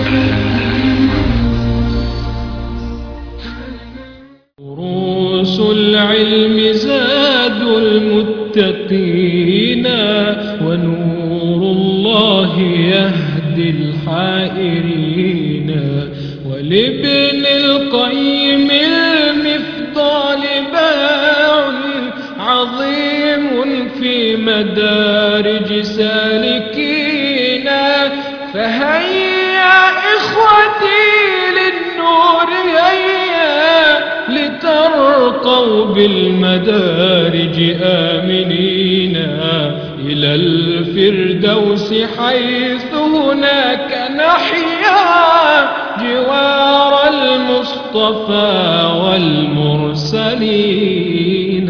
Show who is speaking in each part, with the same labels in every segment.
Speaker 1: دروس العلم زاد المتقين ونور الله يهدي الحائرين ولابن القيم المفضال باع عظيم في مدارج سالكين فهيا إخوتي للنور هيا لترقوا بالمدارج آمنين إلى الفردوس حيث هناك نحيا جوار المصطفى والمرسلين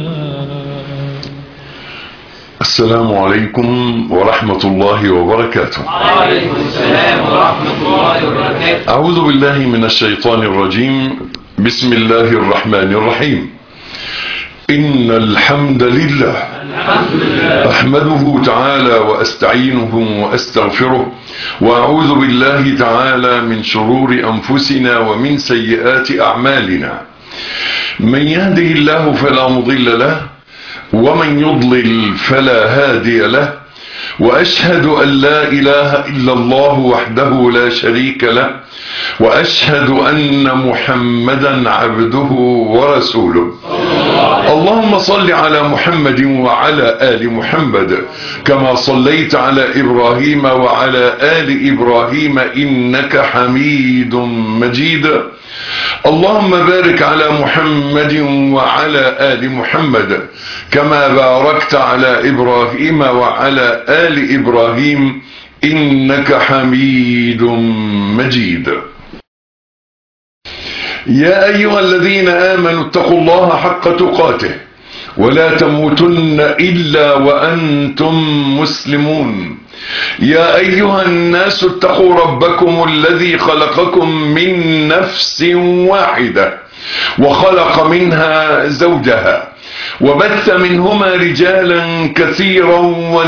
Speaker 2: السلام عليكم ورحمة الله وبركاته
Speaker 3: وعليكم السلام ورحمة الله وبركاته
Speaker 2: أعوذ بالله من الشيطان الرجيم بسم الله الرحمن الرحيم إن الحمد لله
Speaker 3: الحمد لله
Speaker 2: أحمده تعالى وأستعينه وأستغفره وأعوذ بالله تعالى من شرور أنفسنا ومن سيئات أعمالنا من يهده الله فلا مضل له ومن يضلل فلا هادي له وأشهد أن لا إله إلا الله وحده لا شريك له وأشهد أن محمدا عبده ورسوله اللهم صل على محمد وعلى آل محمد كما صليت على إبراهيم وعلى آل إبراهيم إنك حميد مجيد اللهم بارك على محمد وعلى آل محمد كما باركت على إبراهيم وعلى آل إبراهيم إنك حميد مجيد يا أيها الذين آمنوا اتقوا الله حق تقاته ولا تموتن إلا وأنتم مسلمون يا أيها الناس اتقوا ربكم الذي خلقكم من نفس واحدة وخلق منها زوجها وبث منهما رجالا كثيرا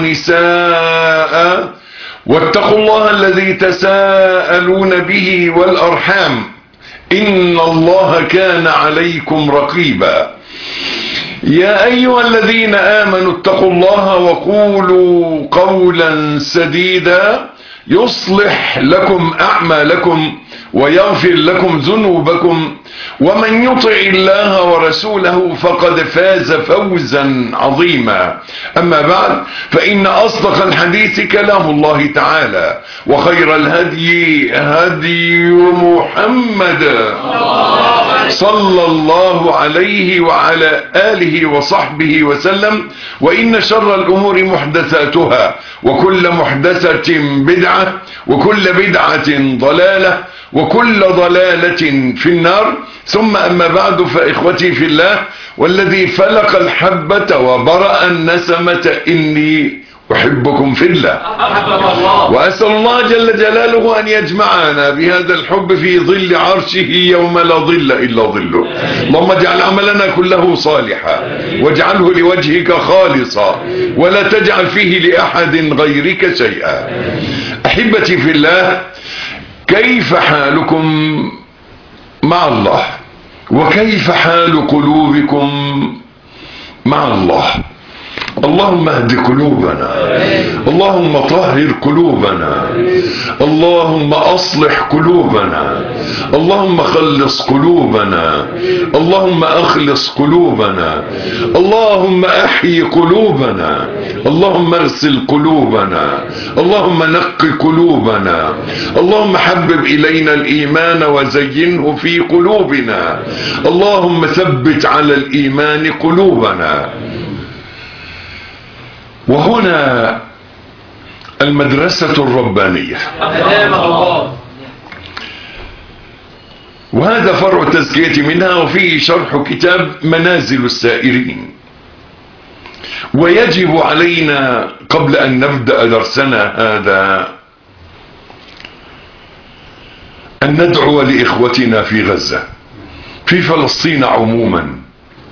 Speaker 2: ونساء واتقوا الله الذي تساءلون به والأرحام إن الله كان عليكم رقيبا يا أيها الذين آمنوا اتقوا الله وقولوا قولا سديدا يصلح لكم أعمالكم ويغفر لكم ذنوبكم ومن يطع الله ورسوله فقد فاز فوزا عظيما أما بعد فإن أصدق الحديث كلام الله تعالى وخير الهدي هدي محمد صلى الله عليه وعلى آله وصحبه وسلم وإن شر الأمور محدثاتها وكل محدثة بدعة وكل بدعة ضلالة وكل ضلالة في النار ثم أما بعد فإخوتي في الله والذي فلق الحبة وبرأ النسمة إني أحبكم في الله
Speaker 3: أحبب الله
Speaker 2: وأسأل الله جل جلاله أن يجمعنا بهذا الحب في ظل عرشه يوم لا ظل إلا ظله اللهم اجعل عملنا كله صالحا واجعله لوجهك خالصا ولا تجعل فيه لأحد غيرك شيئا أحبتي في الله كيف حالكم مع الله وكيف حال قلوبكم مع الله اللهم اهد قلوبنا اللهم طهر قلوبنا اللهم اصلح قلوبنا اللهم خلص قلوبنا اللهم اخلص قلوبنا اللهم احيي قلوبنا اللهم اغسل قلوبنا اللهم نق قلوبنا اللهم حبب الينا الايمان وزينه في قلوبنا اللهم ثبت على الايمان قلوبنا وهنا المدرسة الربانية
Speaker 3: أقدام الله
Speaker 2: وهذا فرع التزكية منها وفيه شرح كتاب منازل السائرين ويجب علينا قبل أن نبدأ درسنا هذا أن ندعو لإخوتنا في غزة في فلسطين عموما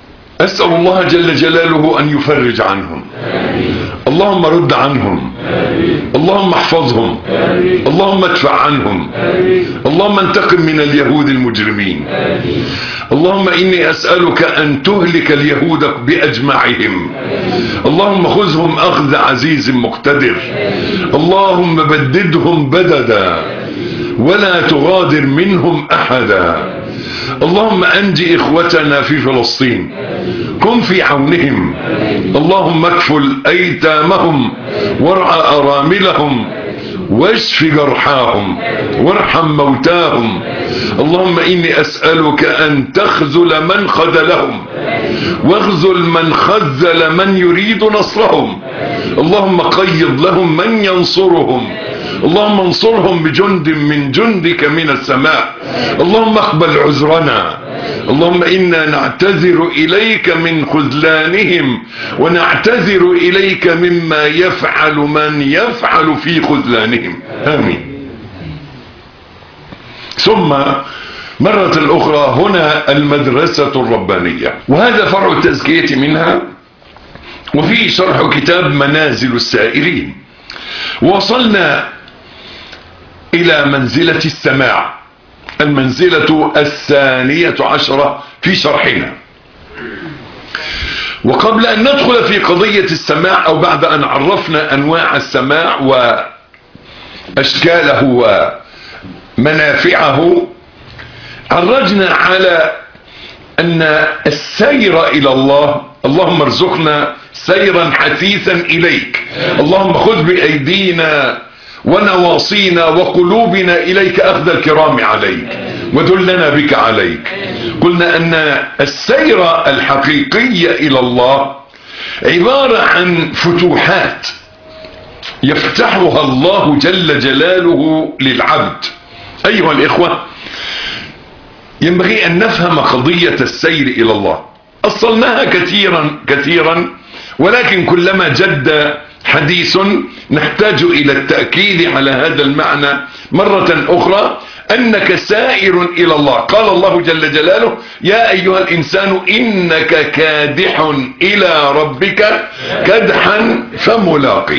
Speaker 2: أسأل الله جل جلاله أن يفرج عنهم اللهم رد عنهم اللهم احفظهم اللهم ادفع عنهم اللهم انتقم من اليهود المجرمين اللهم إني أسألك أن تهلك اليهود بأجمعهم اللهم خذهم أخذ عزيز مقتدر اللهم بددهم بددا ولا تغادر منهم أحدا اللهم أنجي إخوتنا في فلسطين كن في عونهم اللهم اكفل أيتامهم وارعى أراملهم واشف جرحاهم وارحم موتاهم اللهم إني أسألك أن تخذل من خذلهم واخذل من خذل من يريد نصرهم اللهم قيض لهم من ينصرهم اللهم انصرهم بجند من جندك من السماء اللهم اقبل عذرنا اللهم إنا نعتذر إليك من خذلانهم ونعتذر إليك مما يفعل من يفعل في خذلانهم آمين ثم مرة أخرى هنا المدرسة الربانية وهذا فرع التزكية منها وفي شرح كتاب منازل السائرين وصلنا إلى منزلة السماع المنزلة الثانية عشرة في شرحنا وقبل أن ندخل في قضية السماع أو بعد أن عرفنا أنواع السماع وأشكاله ومنافعه عرجنا على أن السير إلى الله اللهم ارزقنا سيرا حثيثا إليك اللهم خذ بأيدينا ونواصينا وقلوبنا إليك أخذ الكرام عليك ودلنا بك عليك قلنا أن السير الحقيقية إلى الله عبارة عن فتوحات يفتحها الله جل جلاله للعبد أيها الإخوة ينبغي أن نفهم قضية السير إلى الله أصلناها كثيرا كثيرا ولكن كلما جد حديث نحتاج إلى التأكيد على هذا المعنى مرة أخرى أنك سائر إلى الله قال الله جل جلاله يا أيها الإنسان إنك كادح إلى ربك كدحا فملاقي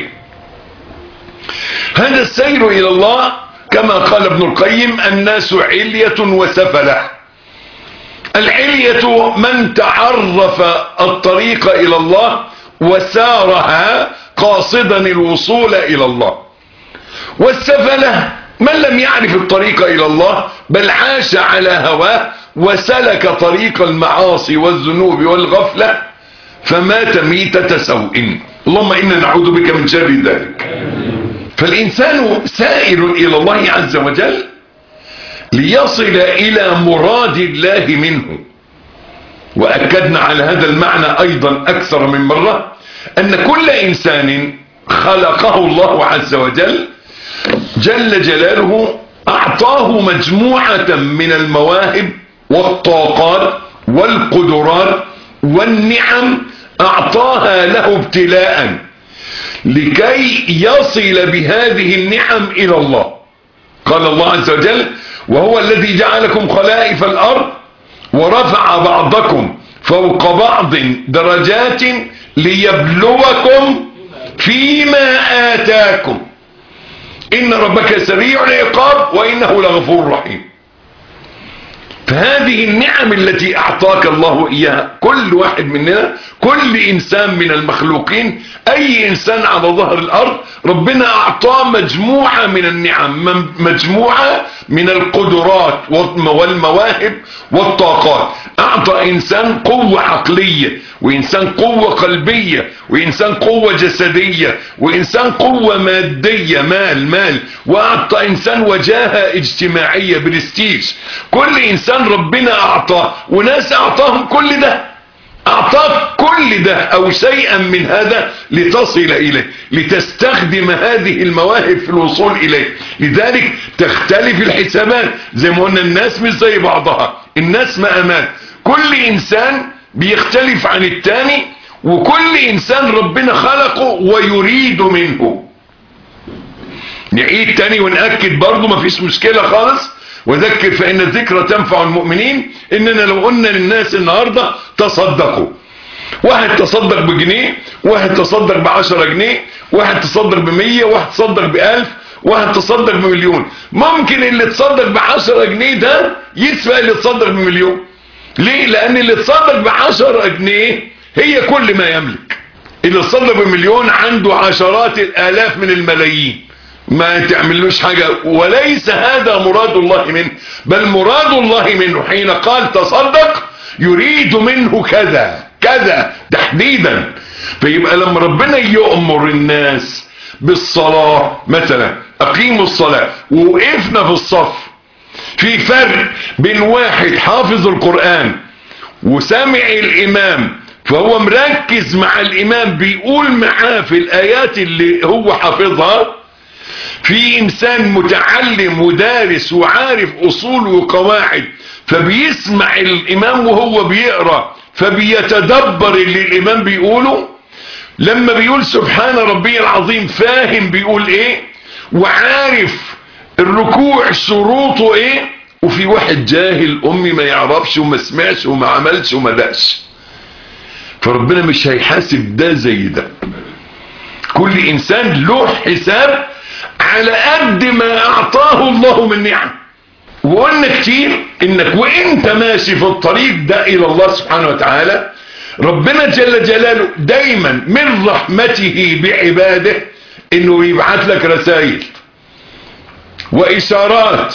Speaker 2: هذا السير إلى الله كما قال ابن القيم الناس علية وسفلة العلية من تعرف الطريق إلى الله وسارها قاصدا الوصول إلى الله والسفلة من لم يعرف الطريق إلى الله بل عاش على هواه وسلك طريق المعاصي والذنوب والغفلة فمات ميتة سوء اللهم إنا نعوذ بك من شر ذلك فالإنسان سائر إلى الله عز وجل ليصل إلى مراد الله منه وأكدنا على هذا المعنى أيضا أكثر من مرة أن كل إنسان خلقه الله عز وجل جل جلاله أعطاه مجموعة من المواهب والطاقات والقدرات والنعم أعطاها له ابتلاء لكي يصل بهذه النعم إلى الله قال الله عز وجل وهو الذي جعلكم خلائف الأرض ورفع بعضكم فوق بعض درجات ليبلوكم فيما آتاكم إن ربك سريع العقاب وإنه لغفور رحيم فهذه النعم التي أعطاك الله إياها كل واحد مننا كل إنسان من المخلوقين أي إنسان على ظهر الأرض ربنا أعطاه مجموعة من النعم مجموعة من القدرات والمواهب والطاقات أعطى إنسان قوة عقلية وإنسان قوة قلبية وإنسان قوة جسدية وإنسان قوة مادية مال مال وأعطى إنسان وجاهة اجتماعية برستيج كل إنسان ربنا أعطاه وناس أعطاهم كل ده أعطاك كل ده أو شيئا من هذا لتصل إليه لتستخدم هذه المواهب في الوصول إليه لذلك تختلف الحسابات زي ما قلنا الناس مش زي بعضها الناس مقامات كل إنسان بيختلف عن التاني وكل إنسان ربنا خلقه ويريد منه نعيد تاني ونأكد برضو مفيش مشكلة خالص وذكر فإن الذكرى تنفع المؤمنين إننا لو قلنا للناس النهاردة تصدقوا واحد تصدق بجنيه واحد تصدق بعشرة جنيه واحد تصدق بمية واحد تصدق بألف واحد تصدق بمليون ممكن اللي تصدق بعشرة جنيه ده يسبق اللي تصدق بمليون ليه لان اللي تصدق بعشرة جنيه هي كل ما يملك اللي تصدق بمليون عنده عشرات الالاف من الملايين ما تعملوش حاجة وليس هذا مراد الله منه بل مراد الله منه حين قال تصدق يريد منه كذا كذا تحديدا فيبقى لما ربنا يؤمر الناس بالصلاة مثلا اقيموا الصلاة ووقفنا في الصف في فرق بين واحد حافظ القرآن وسامع الامام فهو مركز مع الامام بيقول معاه في الايات اللي هو حافظها في انسان متعلم ودارس وعارف اصول وقواعد فبيسمع الامام وهو بيقرأ فبيتدبر اللي الامام بيقوله لما بيقول سبحان ربي العظيم فاهم بيقول ايه وعارف الركوع شروطه ايه وفي واحد جاهل امي ما يعرفش وما سمعش وما عملش وما دقش فربنا مش هيحاسب ده زي ده كل انسان له حساب على قد ما اعطاه الله من نعم وقلنا كتير انك وانت ماشي في الطريق ده الى الله سبحانه وتعالى ربنا جل جلاله دايما من رحمته بعباده انه يبعث لك رسائل واشارات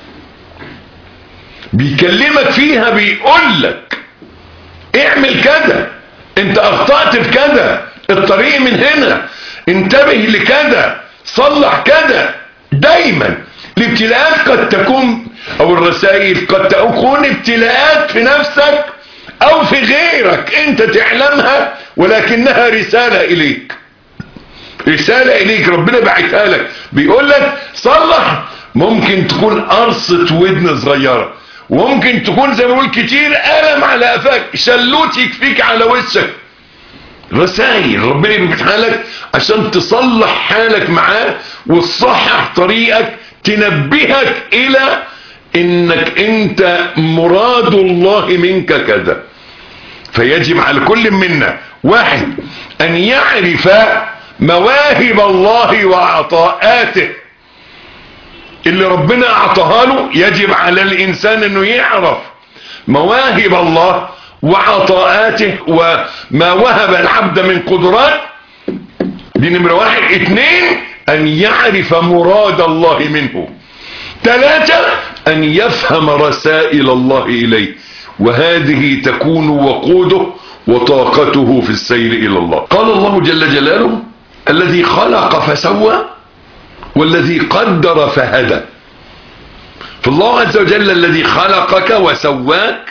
Speaker 2: بيكلمك فيها بيقول لك اعمل كذا انت اخطأت في كذا الطريق من هنا انتبه لكذا صلح كذا دايما الابتلاءات قد تكون او الرسائل قد تكون ابتلاءات في نفسك او في غيرك انت تعلمها ولكنها رسالة اليك رسالة اليك ربنا بعتها لك بيقول لك صلح ممكن تكون قرصة ودن صغيرة وممكن تكون زي ما بقول كتير ألم على قفاك شلوت يكفيك على وشك رسائل ربنا بيفتحها لك عشان تصلح حالك معاه وتصحح طريقك تنبهك الى انك انت مراد الله منك كذا فيجب على كل منا واحد ان يعرف مواهب الله وعطاءاته اللي ربنا اعطاها له يجب على الانسان انه يعرف مواهب الله وعطاءاته وما وهب العبد من قدرات دي نمرة واحد اتنين ان يعرف مراد الله منه ثلاثة ان يفهم رسائل الله اليه وهذه تكون وقوده وطاقته في السير الى الله قال الله جل جلاله الذي خلق فسوى والذي قدر فهدى فالله عز وجل الذي خلقك وسواك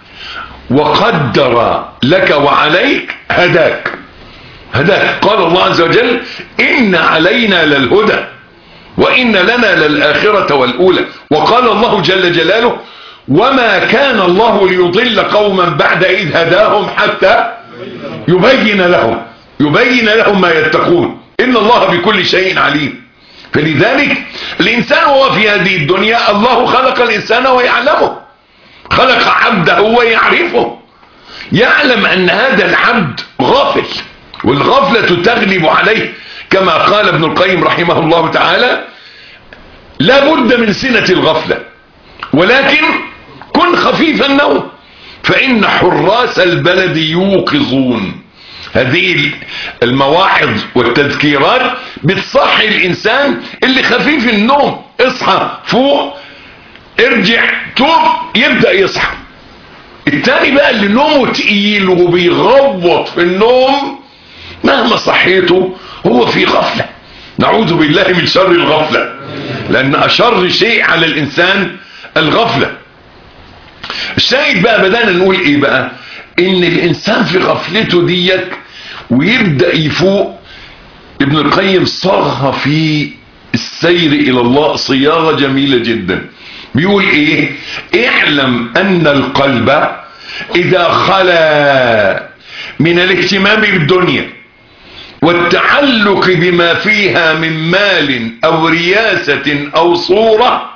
Speaker 2: وقدر لك وعليك هداك هداك قال الله عز وجل إن علينا للهدى وإن لنا للآخرة والأولى وقال الله جل جلاله وما كان الله ليضل قوما بعد إذ هداهم حتى يبين لهم يبين لهم ما يتقون إن الله بكل شيء عليم فلذلك الإنسان هو في هذه الدنيا الله خلق الإنسان ويعلمه خلق عبده ويعرفه يعلم أن هذا العبد غافل والغفلة تغلب عليه كما قال ابن القيم رحمه الله تعالى لا بد من سنة الغفلة ولكن كن خفيف النوم فإن حراس البلد يوقظون هذه المواعظ والتذكيرات بتصحي الإنسان اللي خفيف النوم اصحى فوق ارجع توب يبدأ يصحى التاني بقى اللي نومه تقيل وبيغوط في النوم مهما صحيته هو في غفلة نعوذ بالله من شر الغفلة لأن أشر شيء على الإنسان الغفلة الشاهد بقى بدأنا نقول إيه بقى إن الإنسان في غفلته ديت ويبدأ يفوق ابن القيم صاغها في السير إلى الله صياغة جميلة جدا بيقول إيه اعلم أن القلب إذا خلا من الاهتمام بالدنيا والتعلق بما فيها من مال او رياسة او صورة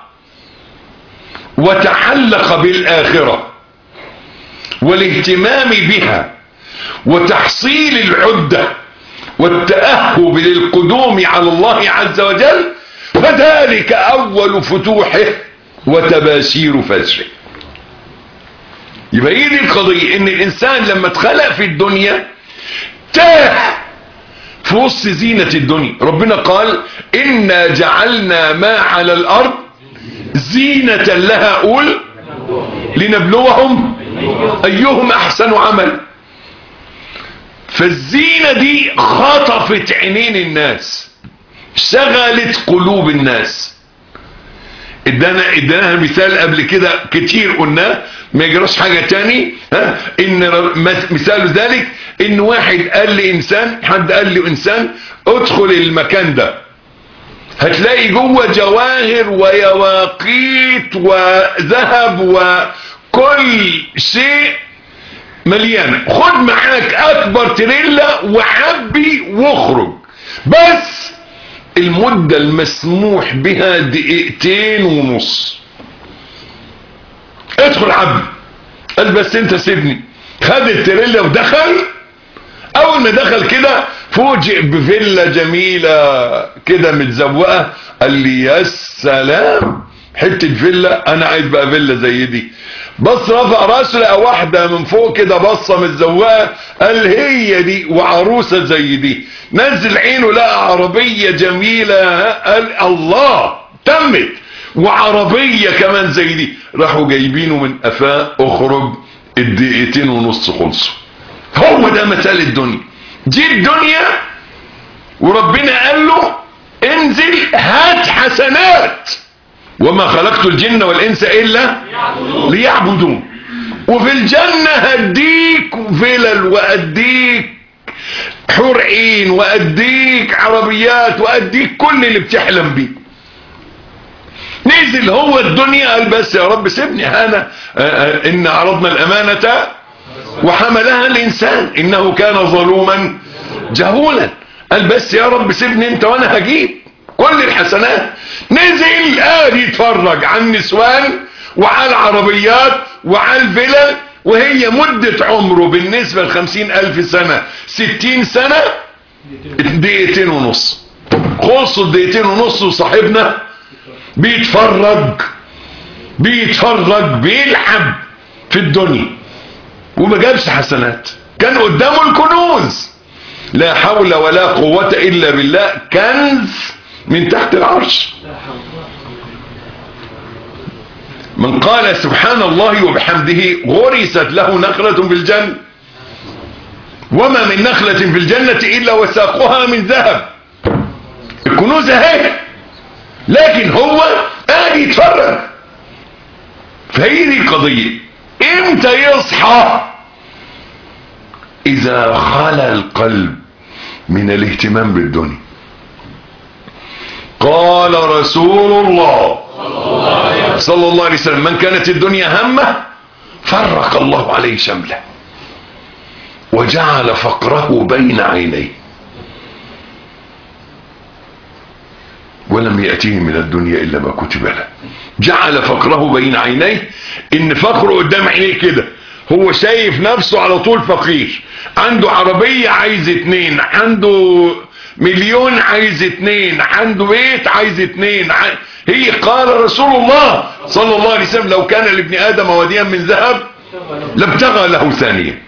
Speaker 2: وتعلق بالاخرة والاهتمام بها وتحصيل العدة والتأهب للقدوم على الله عز وجل فذلك أول فتوحه وتباشير فجره يبقى هي دي القضية ان الانسان لما اتخلق في الدنيا تاه في وسط زينة الدنيا ربنا قال إنا جعلنا ما على الأرض زينة لها قول لنبلوهم أيهم أحسن عمل فالزينة دي خطفت عينين الناس شغلت قلوب الناس ادانا ادانا مثال قبل كده كتير قلناه ما يجراش حاجة تاني ها ان مثال ذلك ان واحد قال لانسان حد قال لانسان ادخل المكان ده هتلاقي جوه جواهر ويواقيت وذهب وكل شيء مليان خد معاك اكبر تريلا وعبي واخرج بس المدة المسموح بها دقيقتين ونص ادخل عبد قال بس انت سيبني خد التريلا ودخل اول ما دخل كده فوجئ بفيلا جميلة كده متزوقة قال لي يا سلام حتة فيلا انا عايز بقى فيلا زي دي بص رفع راسه لقى واحدة من فوق كده بصة متزوقة قال هي دي وعروسة زي دي نزل عينه لقى عربية جميلة قال الله تمت وعربية كمان زي دي راحوا جايبينه من قفاه اخرج الدقيقتين ونص خلصوا هو ده مثال الدنيا دي الدنيا وربنا قال له انزل هات حسنات وما خلقت الجن والانس الا ليعبدون وفي الجنة هديك فلل واديك حور عين واديك عربيات واديك كل اللي بتحلم بيه نزل هو الدنيا قال بس يا رب سيبني انا ان عرضنا الامانة وحملها الانسان انه كان ظلوما جهولا قال بس يا رب سيبني انت وانا هجيب كل الحسنات نزل قاعد يتفرج على النسوان وعلى العربيات وعلى الفلل وهي مدة عمره بالنسبة لخمسين الف سنة ستين سنة دقيقتين ونص خلصوا الدقيقتين ونص وصاحبنا بيتفرج بيتفرج بيلعب في الدنيا وما جابش حسنات كان قدامه الكنوز لا حول ولا قوة الا بالله كنز من تحت العرش من قال سبحان الله وبحمده غرست له نخلة في الجنة وما من نخلة في الجنة إلا وساقها من ذهب الكنوز اهي لكن هو قاعد يتفرج فهي دي القضية امتى يصحى اذا خلى القلب من الاهتمام بالدنيا قال رسول الله صلى الله عليه وسلم من كانت الدنيا همه فرق الله عليه شمله وجعل فقره بين عينيه ولم يأتيه من الدنيا إلا ما كتب له جعل فقره بين عينيه إن فقره قدام عينيه كده هو شايف نفسه على طول فقير عنده عربية عايز اتنين عنده مليون عايز اتنين عنده بيت عايز اتنين ع... هي قال رسول الله صلى الله عليه وسلم لو كان لابن آدم وديا من ذهب لابتغى له ثانية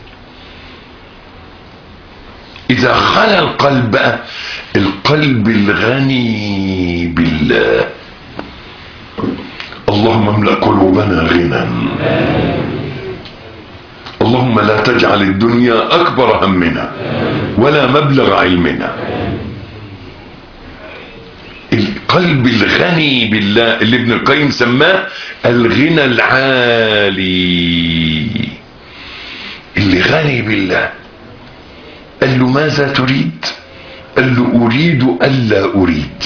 Speaker 2: إذا خلى القلب بقى القلب الغني بالله اللهم املأ قلوبنا غنى اللهم لا تجعل الدنيا أكبر همنا ولا مبلغ علمنا القلب الغني بالله اللي ابن القيم سماه الغنى العالي اللي غني بالله قال له ماذا تريد قال له اريد الا اريد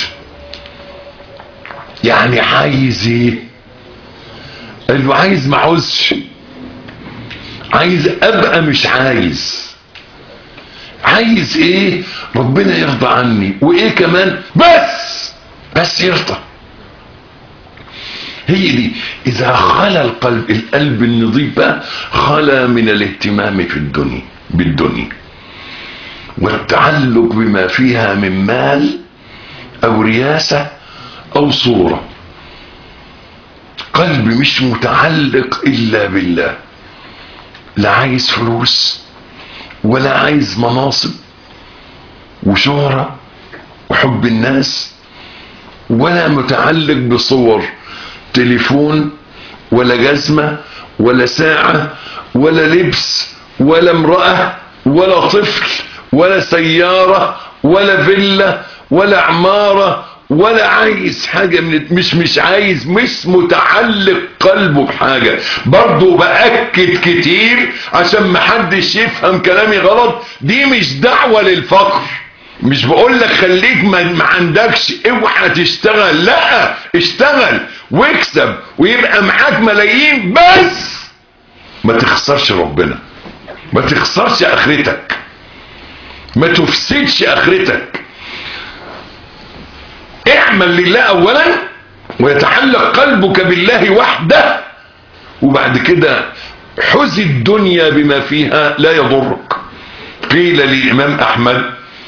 Speaker 2: يعني عايز ايه قال له عايز ما عاوزش عايز ابقى مش عايز عايز ايه ربنا يرضى عني وايه كمان بس بس يرضى هي دي اذا خلى القلب القلب النظيف بقى خلى من الاهتمام في الدنيا بالدنيا والتعلق بما فيها من مال او رياسة او صورة قلب مش متعلق الا بالله لا عايز فلوس ولا عايز مناصب وشهرة وحب الناس ولا متعلق بصور تليفون ولا جزمة ولا ساعة ولا لبس ولا امرأة ولا طفل ولا سيارة ولا فيلا ولا عمارة ولا عايز حاجة من مش مش عايز مش متعلق قلبه بحاجة برضو بأكد كتير عشان محدش يفهم كلامي غلط دي مش دعوة للفقر مش بقول لك خليك ما ما عندكش اوعى تشتغل لا اشتغل واكسب ويبقى معاك ملايين بس ما تخسرش ربنا ما تخسرش اخرتك ما تفسدش اخرتك اعمل لله اولا ويتعلق قلبك بالله وحده وبعد كده حز الدنيا بما فيها لا يضرك قيل للامام احمد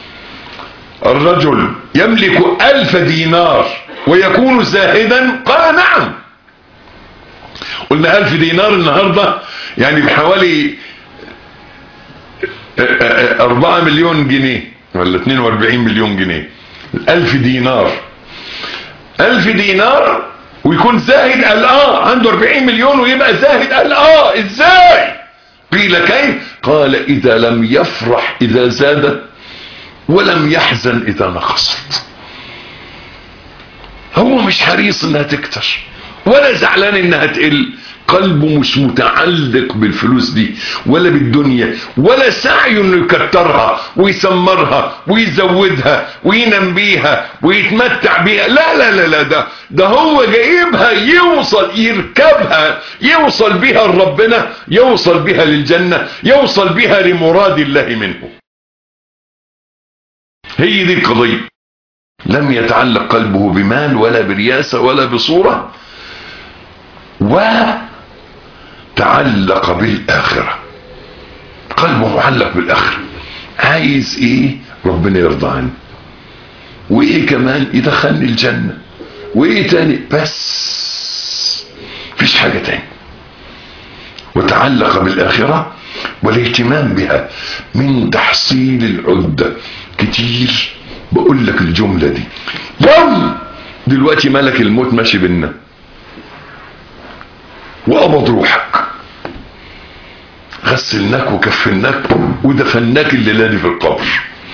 Speaker 2: الرجل يملك ألف دينار ويكون زاهدا قال نعم قلنا ألف دينار النهاردة يعني بحوالي أربعة مليون جنيه ولا 42 مليون جنيه ألف دينار ألف دينار ويكون زاهد قال اه عنده 40 مليون ويبقى زاهد قال اه ازاي قيل كيف قال اذا لم يفرح اذا زادت ولم يحزن اذا نقصت هو مش حريص انها تكتر ولا زعلان انها تقل قلبه مش متعلق بالفلوس دي ولا بالدنيا ولا سعي انه يكترها ويسمرها ويزودها وينام بيها ويتمتع بيها لا لا لا لا ده ده هو جايبها يوصل يركبها يوصل بيها لربنا يوصل بيها للجنة يوصل بيها لمراد الله منه هي دي القضية لم يتعلق قلبه بمال ولا برياسة ولا بصورة وتعلق بالآخرة قلبه معلق بالآخرة عايز ايه ربنا يرضى عنه وايه كمان يدخلني الجنة وايه تاني بس فيش حاجة تاني وتعلق بالآخرة والاهتمام بها من تحصيل العدة كتير بقول لك الجملة دي يوم دلوقتي ملك الموت ماشي بينا وقبض روحك غسلناك وكفناك ودفناك الليلة دي في القبر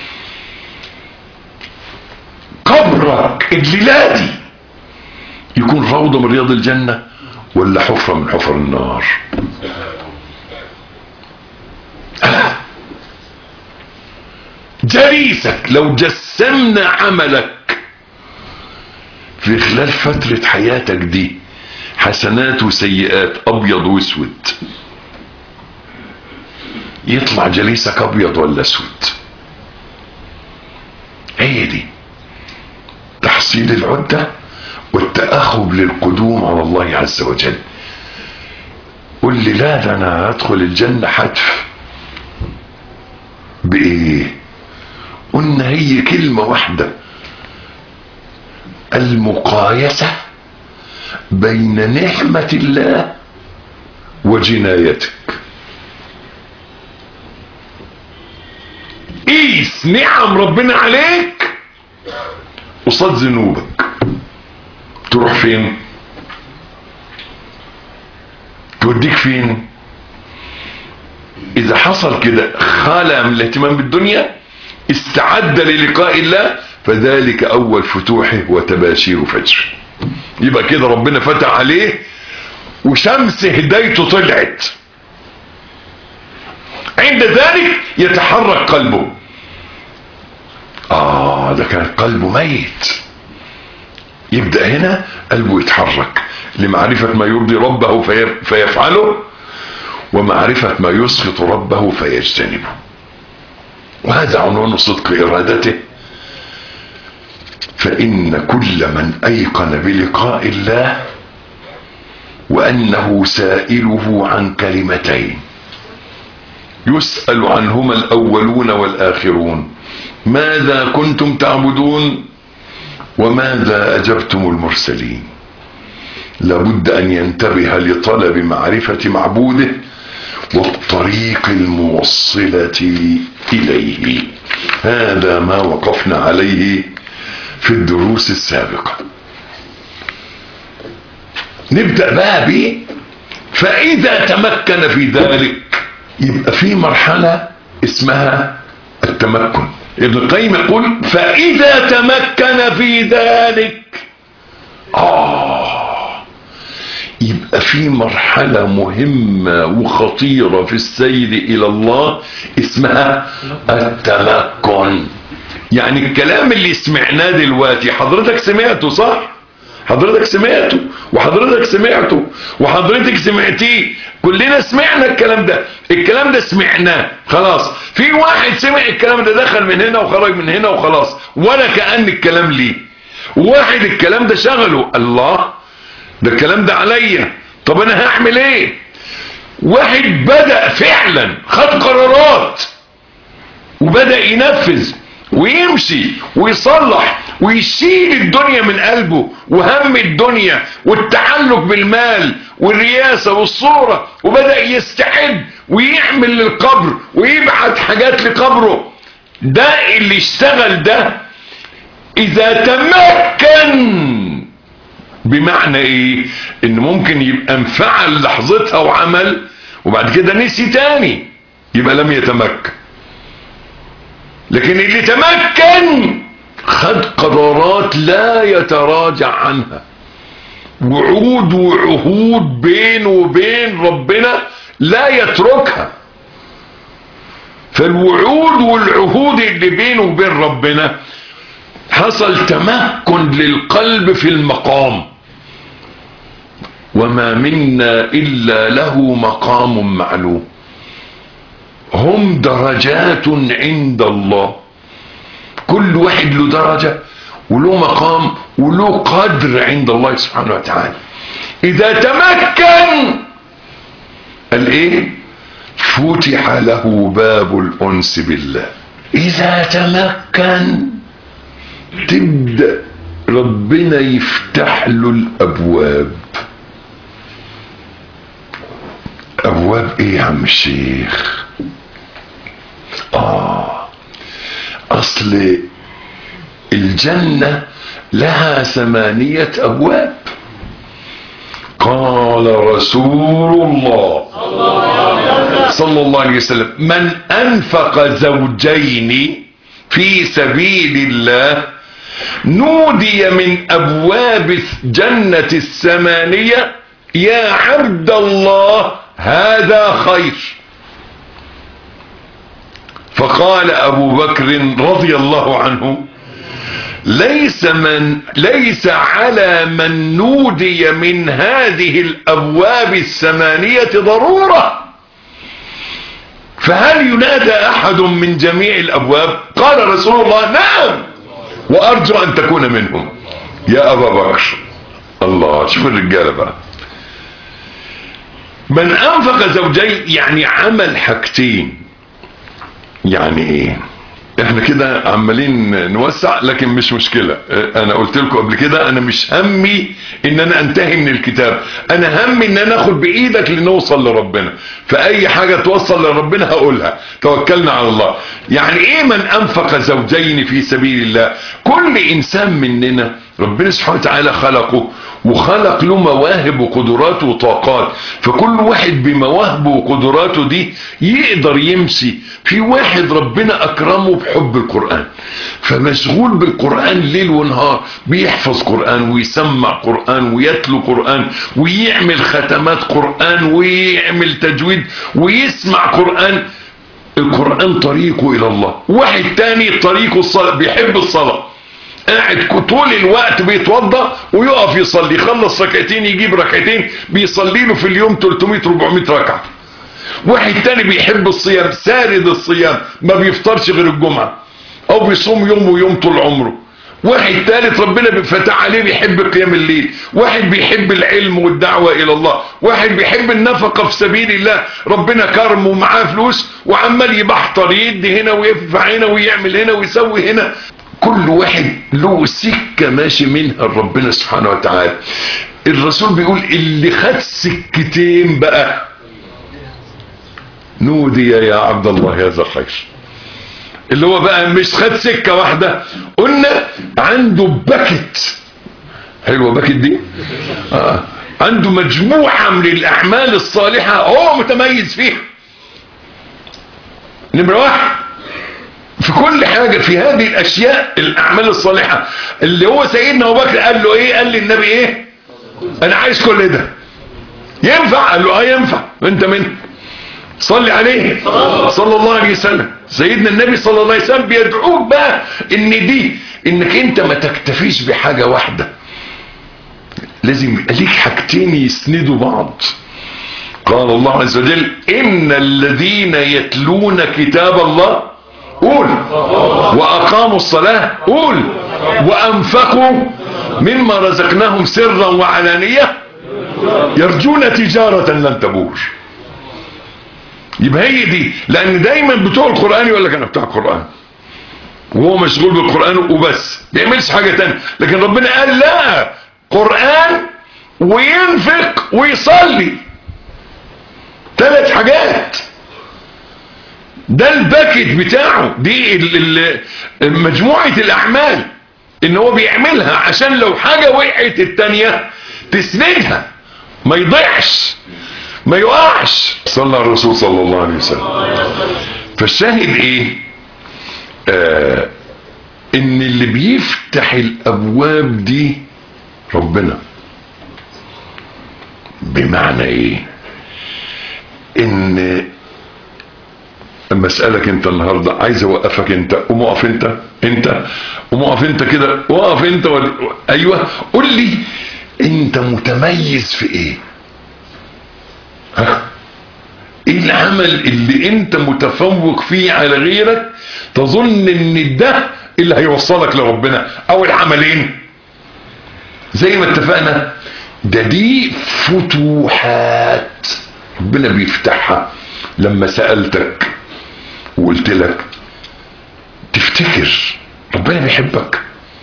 Speaker 2: قبرك الليلة دي يكون روضة من رياض الجنة ولا حفرة من حفر النار جليسك لو جسمنا عملك في خلال فترة حياتك دي حسنات وسيئات ابيض واسود يطلع جليسك ابيض ولا اسود هي دي تحصيل العدة والتأخب للقدوم على الله عز وجل قل لي لا ده انا هدخل الجنة حتف بايه قلنا هي كلمة واحدة المقايسة بين نعمة الله وجنايتك قيس نعم ربنا عليك قصاد ذنوبك تروح فين توديك فين اذا حصل كده خلى من الاهتمام بالدنيا استعد للقاء الله فذلك اول فتوحه وتباشير فجر يبقى كده ربنا فتح عليه وشمس هدايته طلعت عند ذلك يتحرك قلبه اه ده كان قلبه ميت يبدأ هنا قلبه يتحرك لمعرفة ما يرضي ربه في فيفعله ومعرفة ما يسخط ربه فيجتنبه وهذا عنوان صدق إرادته فإن كل من أيقن بلقاء الله وأنه سائله عن كلمتين يسأل عنهما الأولون والآخرون ماذا كنتم تعبدون وماذا أجبتم المرسلين لابد أن ينتبه لطلب معرفة معبوده والطريق الموصلة إليه هذا ما وقفنا عليه في الدروس السابقة نبدأ بقى ب فإذا تمكن في ذلك يبقى في مرحلة اسمها التمكن ابن القيم يقول فإذا تمكن في ذلك آه يبقى في مرحلة مهمة وخطيرة في السير إلى الله اسمها التمكن يعني الكلام اللي سمعناه دلوقتي حضرتك سمعته صح حضرتك سمعته وحضرتك سمعته وحضرتك سمعتيه كلنا سمعنا الكلام ده الكلام ده سمعناه خلاص في واحد سمع الكلام ده دخل من هنا وخرج من هنا وخلاص ولا كأن الكلام ليه واحد الكلام ده شغله الله ده الكلام ده عليا طب انا هعمل ايه واحد بدأ فعلا خد قرارات وبدأ ينفذ ويمشي ويصلح ويشيل الدنيا من قلبه وهم الدنيا والتعلق بالمال والرياسة والصورة وبدأ يستعد ويعمل للقبر ويبعت حاجات لقبره ده اللي اشتغل ده اذا تمكن بمعنى ايه ان ممكن يبقى انفعل لحظتها وعمل وبعد كده نسي تاني يبقى لم يتمكن لكن اللي تمكن خد قرارات لا يتراجع عنها وعود وعهود بينه وبين ربنا لا يتركها فالوعود والعهود اللي بينه وبين ربنا حصل تمكن للقلب في المقام وما منا إلا له مقام معلوم هم درجات عند الله كل واحد له درجة وله مقام وله قدر عند الله سبحانه وتعالى إذا تمكن قال إيه فتح له باب الأنس بالله إذا تمكن تبدأ ربنا يفتح له الأبواب أبواب إيه يا عم الشيخ آه أصل الجنة لها ثمانية أبواب قال رسول الله صلى الله عليه وسلم من أنفق زوجين في سبيل الله نودي من أبواب جنة الثمانية يا عبد الله هذا خير فقال أبو بكر رضي الله عنه ليس من ليس على من نودي من هذه الأبواب الثمانية ضرورة فهل ينادى أحد من جميع الأبواب قال رسول الله نعم وأرجو أن تكون منهم يا أبا بكر الله شوف الرجالة بقى من أنفق زوجين يعني عمل حاجتين يعني ايه احنا كده عمالين نوسع لكن مش مشكلة انا قلت لكم قبل كده انا مش همي ان انا انتهي من الكتاب انا همي ان انا اخد بايدك لنوصل لربنا فاي حاجة توصل لربنا هقولها توكلنا على الله يعني ايه من انفق زوجين في سبيل الله كل انسان مننا ربنا سبحانه وتعالى خلقه وخلق له مواهب وقدرات وطاقات فكل واحد بمواهبه وقدراته دي يقدر يمشي في واحد ربنا اكرمه بحب القرآن فمشغول بالقرآن ليل ونهار بيحفظ قرآن ويسمع قرآن ويتلو قرآن ويعمل ختمات قرآن ويعمل تجويد ويسمع قرآن القرآن طريقه الى الله واحد تاني طريقه الصلاة بيحب الصلاة قاعد طول الوقت بيتوضى ويقف يصلي يخلص ركعتين يجيب ركعتين بيصلي له في اليوم 300 400 ركعه واحد تاني بيحب الصيام سارد الصيام ما بيفطرش غير الجمعه او بيصوم يوم ويوم طول عمره واحد ثالث ربنا فتح عليه بيحب قيام الليل واحد بيحب العلم والدعوة الى الله واحد بيحب النفقة في سبيل الله ربنا كرمه ومعاه فلوس وعمال يبحتر يدي هنا ويرفع هنا ويعمل هنا ويسوي هنا كل واحد له سكة ماشي منها ربنا سبحانه وتعالى الرسول بيقول اللي خد سكتين بقى نودي يا عبد الله هذا خير اللي هو بقى مش خد سكة واحدة قلنا عنده باكت حلوة باكت دي آه. عنده مجموعة من الأعمال الصالحة هو متميز فيها نمرة واحد في كل حاجة في هذه الأشياء الأعمال الصالحة اللي هو سيدنا أبو بكر قال له إيه قال للنبي إيه أنا عايز كل ده ينفع قال له آه ينفع وأنت منه صلي عليه صلى الله عليه وسلم سيدنا النبي صلى الله عليه وسلم بيدعوك بقى ان دي انك انت ما تكتفيش بحاجة واحدة لازم يبقى ليك حاجتين يسندوا بعض قال الله عز وجل ان الذين يتلون كتاب الله قول واقاموا الصلاة قول وانفقوا مما رزقناهم سرا وعلانية يرجون تجارة لن تبور يبقى هي دي لان دايما بتوع القرآن يقول لك انا بتاع القرآن وهو مشغول بالقرآن وبس ما يعملش حاجة تانية لكن ربنا قال لا قرآن وينفق ويصلي ثلاث حاجات ده الباكت بتاعه دي ال ال مجموعة الاعمال ان هو بيعملها عشان لو حاجة وقعت التانية تسندها ما يضيعش ما يقعش صلى الرسول صلى الله عليه وسلم فالشاهد ايه آه ان اللي بيفتح الابواب دي ربنا بمعنى ايه ان اما اسالك انت النهارده عايز اوقفك انت قوم اقف انت انت قوم اقف انت كده وقف انت ولا ايوه قول لي انت متميز في ايه ها ايه العمل اللي انت متفوق فيه على غيرك تظن ان ده اللي هيوصلك لربنا او العملين زي ما اتفقنا ده دي فتوحات ربنا بيفتحها لما سألتك وقلت لك تفتكر ربنا بيحبك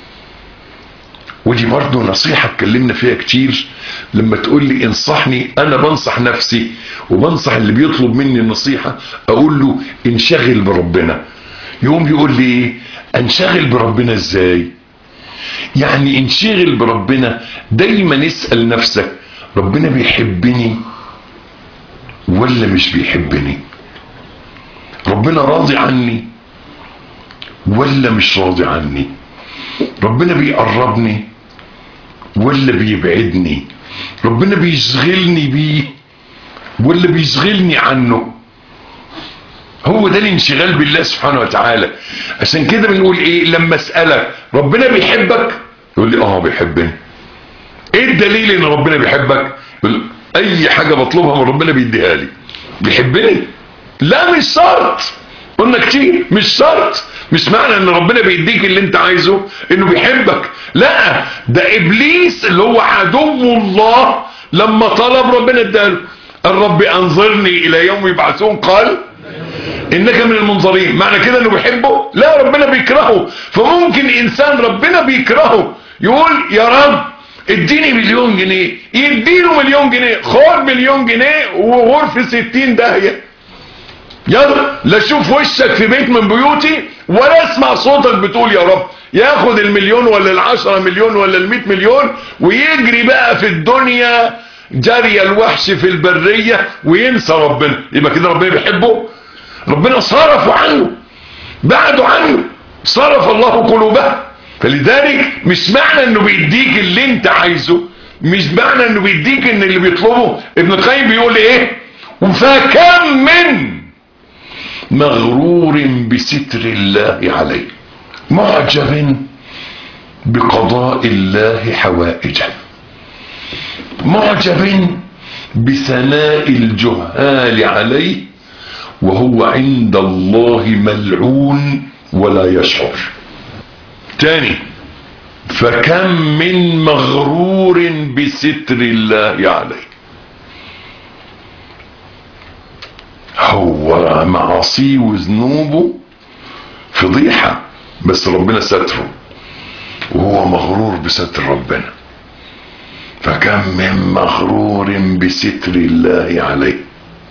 Speaker 2: ودي برضه نصيحة اتكلمنا فيها كتير لما تقول لي انصحني انا بنصح نفسي وبنصح اللي بيطلب مني النصيحة اقول له انشغل بربنا يقوم يقول لي ايه انشغل بربنا ازاي يعني انشغل بربنا دايما اسأل نفسك ربنا بيحبني ولا مش بيحبني ربنا راضي عني ولا مش راضي عني ربنا بيقربني ولا بيبعدني ربنا بيشغلني بيه ولا بيشغلني عنه هو ده الانشغال بالله سبحانه وتعالى عشان كده بنقول ايه لما اسألك ربنا بيحبك يقول لي اه بيحبني ايه الدليل ان ربنا بيحبك يقول اي حاجة بطلبها من ربنا بيديها لي بيحبني لا مش شرط قلنا كتير مش شرط مش معنى ان ربنا بيديك اللي انت عايزه انه بيحبك لا ده ابليس اللي هو عدو الله لما طلب ربنا اداله الرب انظرني الى يوم يبعثون قال انك من المنظرين معنى كده انه بيحبه لا ربنا بيكرهه فممكن انسان ربنا بيكرهه يقول يا رب اديني مليون جنيه يديله مليون جنيه خد مليون جنيه وغرفة ستين داهية يلا لا اشوف وشك في بيت من بيوتي ولا اسمع صوتك بتقول يا رب ياخد المليون ولا العشرة مليون ولا المئة مليون ويجري بقى في الدنيا جري الوحش في البرية وينسى ربنا يبقى كده ربنا بيحبه ربنا صرفه عنه بعده عنه صرف الله قلوبها فلذلك مش معنى انه بيديك اللي انت عايزه مش معنى انه بيديك ان اللي بيطلبه ابن القيم بيقول ايه فكم من مغرور بستر الله عليه معجب بقضاء الله حوائجه معجب بثناء الجهال عليه وهو عند الله ملعون ولا يشعر تاني فكم من مغرور بستر الله عليه هو معاصيه وذنوبه فضيحة بس ربنا ستره وهو مغرور بستر ربنا فكم من مغرور بستر الله عليه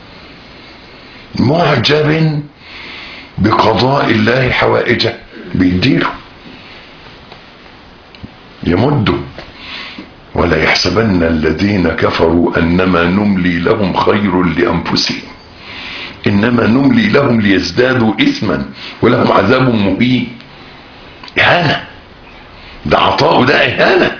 Speaker 2: معجب بقضاء الله حوائجه بيديله يمده ولا يحسبن الذين كفروا انما نملي لهم خير لانفسهم انما نملي لهم ليزدادوا اثما ولهم عذاب مهين اهانه ده عطاء ده اهانه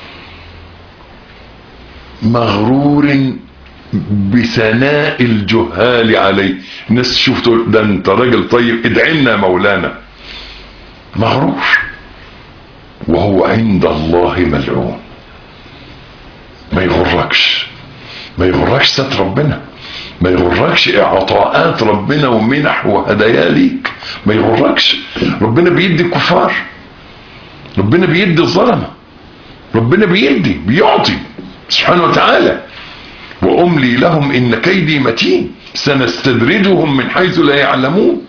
Speaker 2: مغرور بثناء الجهال عليه الناس شفتوا ده انت راجل طيب ادعي لنا مولانا مغرور وهو عند الله ملعون ما يغركش ما يغركش ستر ربنا ما يغركش عطاءات ربنا ومنح وهدايا ليك ما يغركش ربنا بيدي الكفار ربنا بيدي الظلمه ربنا بيدي بيعطي سبحانه وتعالى واملي لهم ان كيدي متين سنستدرجهم من حيث لا يعلمون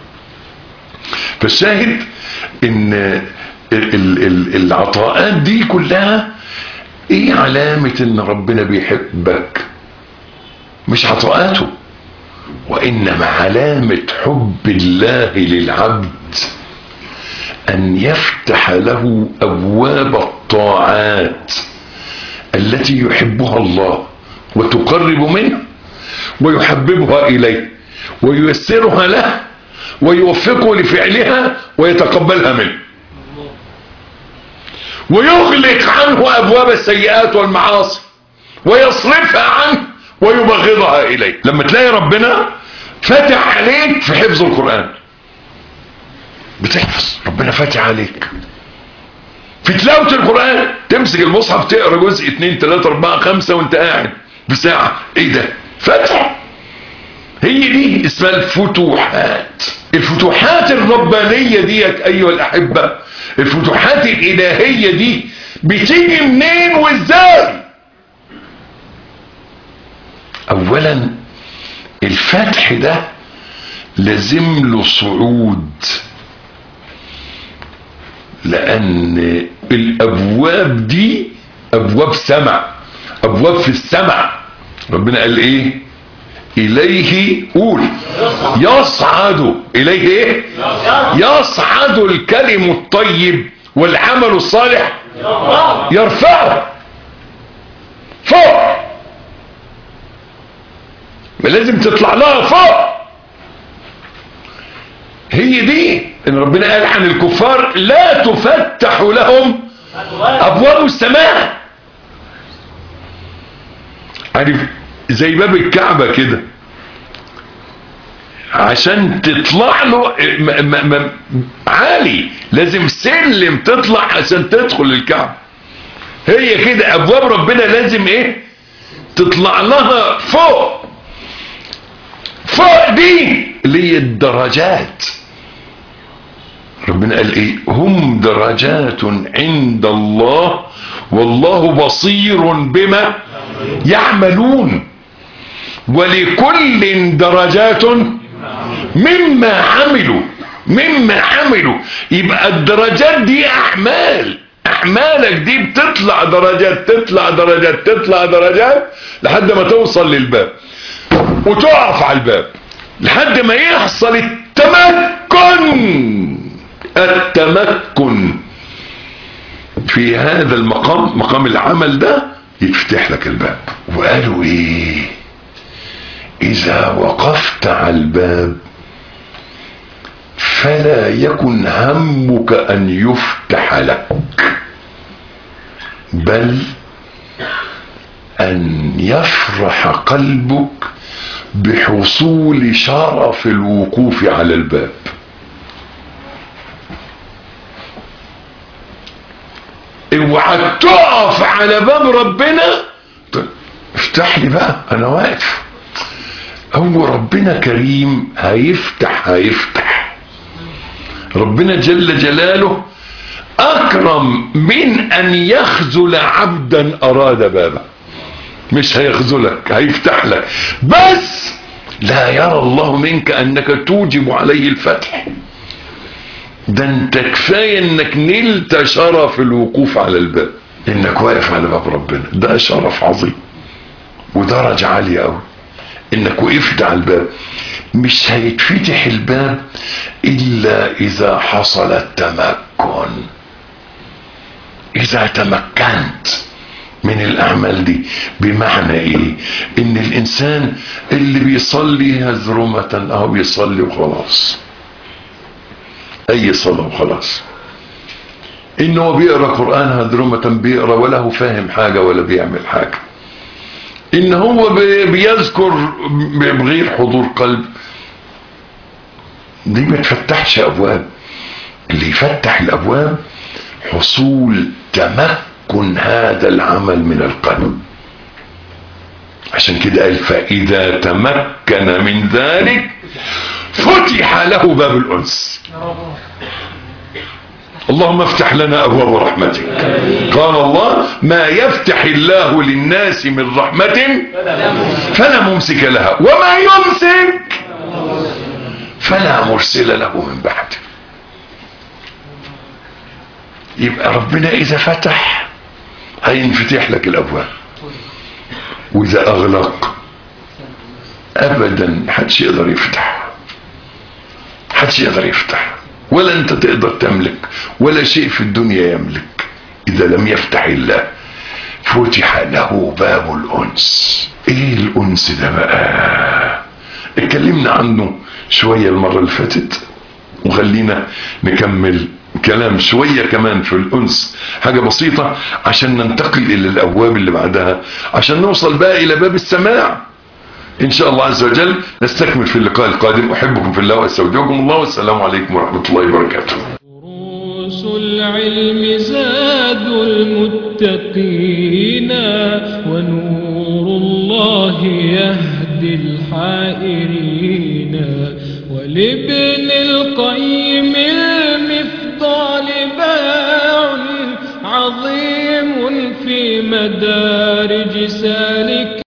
Speaker 2: فالشاهد ان ال- ال- ال- العطاءات دي كلها ايه علامة ان ربنا بيحبك مش عطاءاته وانما علامة حب الله للعبد ان يفتح له ابواب الطاعات التي يحبها الله وتقرب منه ويحببها اليه وييسرها له ويوفقه لفعلها ويتقبلها منه ويغلق عنه ابواب السيئات والمعاصي ويصرفها عنه ويبغضها اليه لما تلاقي ربنا فتح عليك في حفظ القران بتحفظ ربنا فاتح عليك في تلاوة القرآن تمسك المصحف تقرا جزء اتنين تلاتة اربعة خمسة وانت قاعد بساعة ايه ده فتح هي دي اسمها الفتوحات الفتوحات الربانية ديت ايها الاحبة الفتوحات الالهية دي بتيجي منين وازاي اولا الفتح ده لازم له صعود لان الابواب دي ابواب سمع ابواب في السمع ربنا قال ايه اليه قول يصعد اليه ايه يصعد الكلم الطيب والعمل الصالح يرفعه فوق لازم تطلع لها فوق هي دي ان ربنا قال عن الكفار لا تفتح لهم ابواب السماء عارف زي باب الكعبة كده عشان تطلع له م م م عالي لازم سلم تطلع عشان تدخل الكعبة هي كده ابواب ربنا لازم ايه تطلع لها فوق فوق دي اللي هي الدرجات ربنا قال ايه هم درجات عند الله والله بصير بما يعملون ولكل درجات مما عملوا مما عملوا يبقى الدرجات دي اعمال اعمالك دي بتطلع درجات تطلع درجات تطلع درجات لحد ما توصل للباب وتقف على الباب لحد ما يحصل التمكن التمكن في هذا المقام مقام العمل ده يفتح لك الباب وقالوا ايه اذا وقفت على الباب فلا يكن همك ان يفتح لك بل ان يفرح قلبك بحصول شرف الوقوف على الباب اوعى تقف على باب ربنا طيب افتح لي بقى انا واقف هو ربنا كريم هيفتح هيفتح ربنا جل جلاله اكرم من ان يخذل عبدا اراد بابه مش هيخذلك هيفتح لك بس لا يرى الله منك انك توجب عليه الفتح ده انت كفايه انك نلت شرف الوقوف على الباب انك واقف على باب ربنا ده شرف عظيم ودرجه عاليه قوي انك وقفت على الباب مش هيتفتح الباب الا اذا حصل التمكن اذا تمكنت من الاعمال دي بمعنى ايه ان الانسان اللي بيصلي هزرمة او بيصلي وخلاص اي صلاة وخلاص انه بيقرا قرآن هزرمة بيقرا ولا هو فاهم حاجة ولا بيعمل حاجة ان هو بيذكر بغير حضور قلب دي ما تفتحش ابواب اللي يفتح الابواب حصول تمكن هذا العمل من القلب عشان كده قال فاذا تمكن من ذلك فتح له باب الانس اللهم افتح لنا ابواب رحمتك قال الله ما يفتح الله للناس من رحمة فلا ممسك لها وما يمسك فلا مرسل له من بعده يبقى ربنا اذا فتح هينفتح لك الابواب واذا اغلق ابدا محدش يقدر يفتح محدش يقدر يفتح ولا انت تقدر تملك ولا شيء في الدنيا يملك اذا لم يفتح الله فتح له باب الانس ايه الانس ده بقى اتكلمنا عنه شوية المرة اللي فاتت وخلينا نكمل كلام شوية كمان في الأنس حاجة بسيطة عشان ننتقل إلى الأبواب اللي بعدها عشان نوصل بقى إلى باب السماع إن شاء الله عز وجل نستكمل في اللقاء القادم أحبكم في الله وأستودعكم الله والسلام عليكم ورحمة الله وبركاته
Speaker 1: دروس العلم زاد المتقين ونور الله يهدي الحائرين ولابن القيم المفضال باع عظيم في مدارج سالك